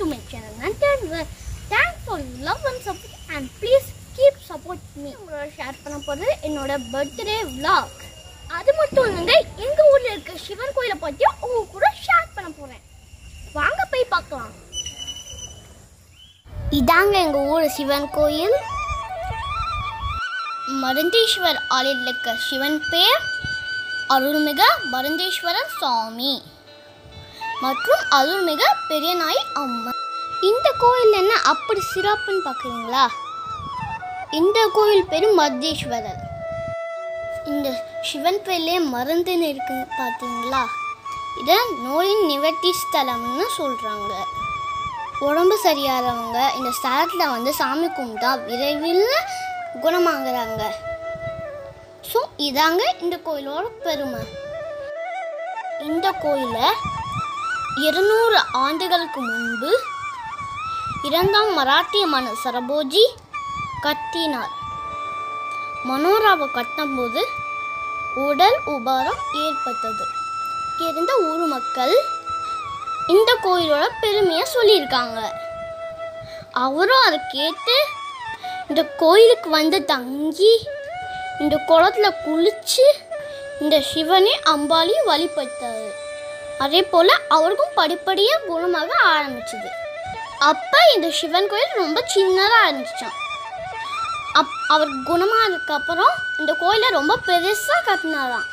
to my channel Nantan. Thanks for your love and support and please keep support me. உங்களோட share பண்ண போகிறது என்னோட birthday vlog. அது மட்டும் இல்லைங்க எங்கள் ஊரில் இருக்க சிவன் கோயிலை பற்றியும் உங்க கூட ஷேர் பண்ண போகிறேன் வாங்க போய் பார்க்கலாம் இதாங்க எங்கள் ஊர் சிவன் கோயில் மருந்தீஸ்வர் ஆலயில் இருக்க சிவன் பேர் அருள்மிக மருந்தீஸ்வரர் சுவாமி மற்றும் அருள்மிக பெரியநாய் அம்மன் இந்த கோயில் என்ன அப்படி சிறப்புன்னு பார்க்குறீங்களா இந்த கோயில் பேர் மருந்தீஸ்வரர் இந்த சிவன் பேர்லேயே மருந்துன்னு இருக்கு பார்த்தீங்களா இதை நோயின் நிவர்த்தி ஸ்தலம்னு சொல்கிறாங்க உடம்பு சரியாதவங்க இந்த ஸ்தலத்தில் வந்து சாமி கும்பிட்டா விரைவில் குணமாகறாங்க ஸோ இதாங்க இந்த கோயிலோட பெருமை இந்த கோயிலை இருநூறு ஆண்டுகளுக்கு முன்பு இரண்டாம் மராட்டிய மன்னர் சரபோஜி கட்டினார் மனோராவை கட்டும்போது உடல் உபாரம் ஏற்பட்டது இருந்த ஊர் மக்கள் இந்த கோயிலோட பெருமையை சொல்லியிருக்காங்க அவரும் அதை கேட்டு இந்த கோயிலுக்கு வந்து தங்கி இந்த குளத்துல குளிச்சு இந்த சிவனை அம்பாலையும் வழிபட்டாரு அதே போல் அவருக்கும் படிப்படியாக குணமாக ஆரம்பிச்சது அப்போ இந்த சிவன் கோயில் ரொம்ப சின்னதாக இருந்துச்சான் அப் அவர் குணமானதுக்கப்புறம் இந்த கோயிலை ரொம்ப பெருசாக கட்டினாராம்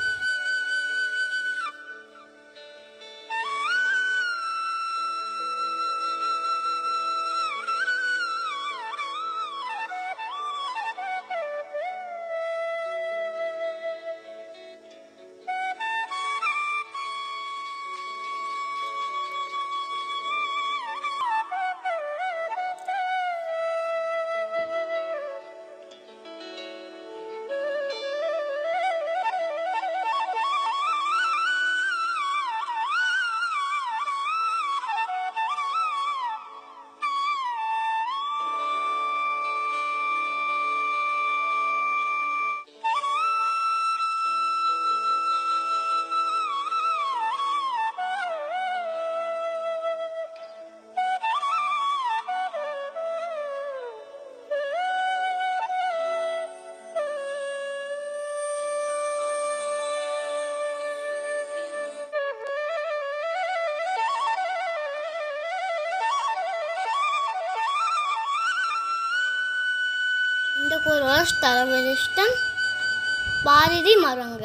இந்த கோயிலோட ஸ்தலவிருஷ்டம் பாரதி மரங்க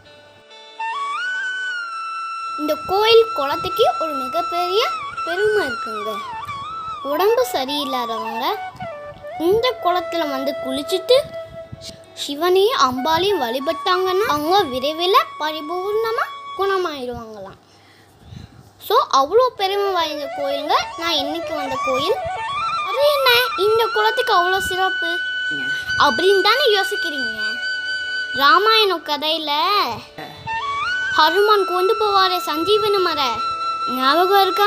இந்த கோயில் குளத்துக்கு ஒரு மிகப்பெரிய பெருமை இருக்குங்க உடம்பு சரியில்லாதவங்க இந்த குளத்துல வந்து குளிச்சுட்டு சிவனையும் அம்பாலையும் வழிபட்டாங்கன்னா அவங்க விரைவில் பரிபூர்ணமாக குணமாயிடுவாங்களாம் ஸோ அவ்வளோ பெருமை வாய்ந்த கோயிலுங்க நான் இன்னைக்கு வந்த கோயில் அது என்ன இந்த குளத்துக்கு அவ்வளோ சிறப்பு அப்படின்னு தானே யோசிக்கிறீங்க ராமாயணம் கதையில் ஹனுமான் கொண்டு போவாரே சஞ்சீவனி மலை ஞாபகம் இருக்கா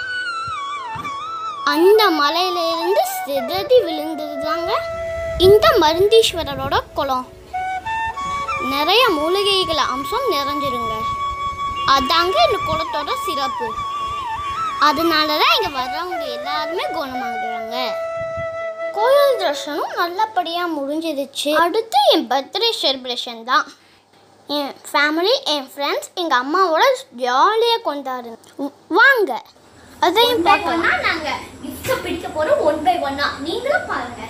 அந்த மலையில இருந்து சிதறி விழுந்தது தாங்க இந்த மருந்தீஸ்வரரோட குளம் நிறைய மூலிகைகள் அம்சம் நிறைஞ்சிருங்க அதாங்க இந்த குளத்தோட சிறப்பு அதனால தான் இங்கே வர்றவங்க எல்லாருமே குணமாகுறாங்க கோயில் தரிசனம் நல்லபடியாக முடிஞ்சிருச்சு அடுத்து என் பர்த்டே செலிப்ரேஷன் தான் என் ஃபேமிலி என் ஃப்ரெண்ட்ஸ் எங்கள் அம்மாவோட ஜாலியாக கொண்டாடு வாங்க அதையும் பார்க்கலாம் நாங்கள் கிஃப்ட்டை பிடிக்க போகிறோம் ஒன் பை ஒன்னா நீங்களும் பாருங்க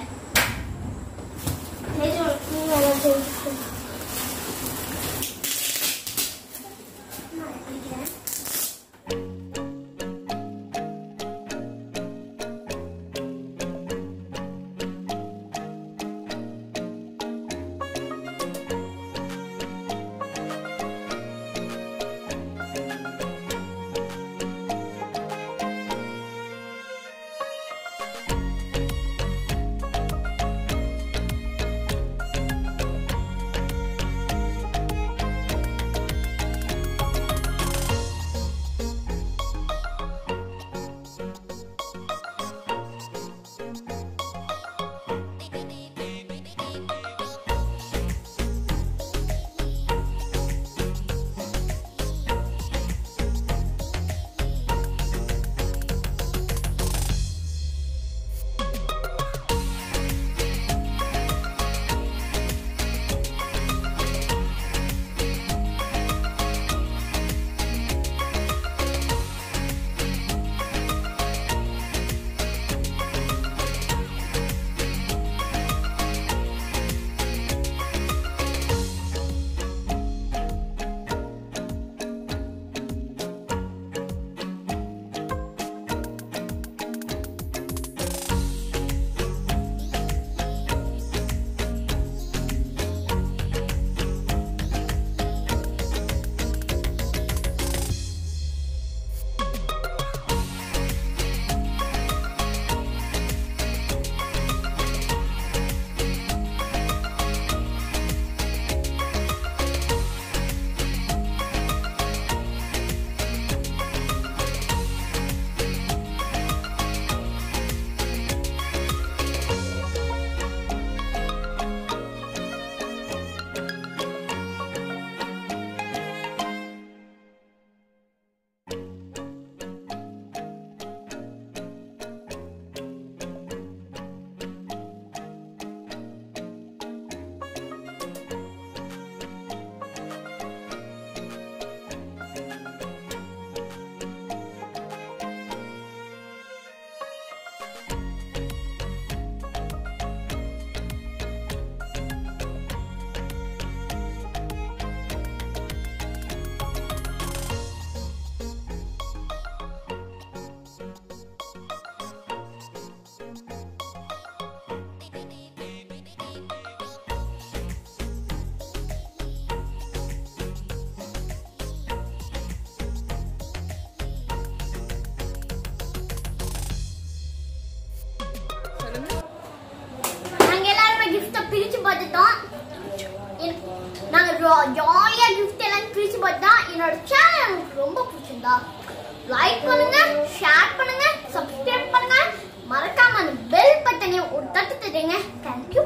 ஜாலியா கிஃப்ட் எல்லாம் பிரிச்சு பார்த்தா என்னோட சேனல் எனக்கு ரொம்ப பிடிச்சிருந்தா லைக் பண்ணுங்க ஷேர் பண்ணுங்க சப்ஸ்கிரைப் பண்ணுங்க மறக்காம அந்த பெல் பட்டனை ஒரு தட்டு தட்டுங்க தேங்க்யூ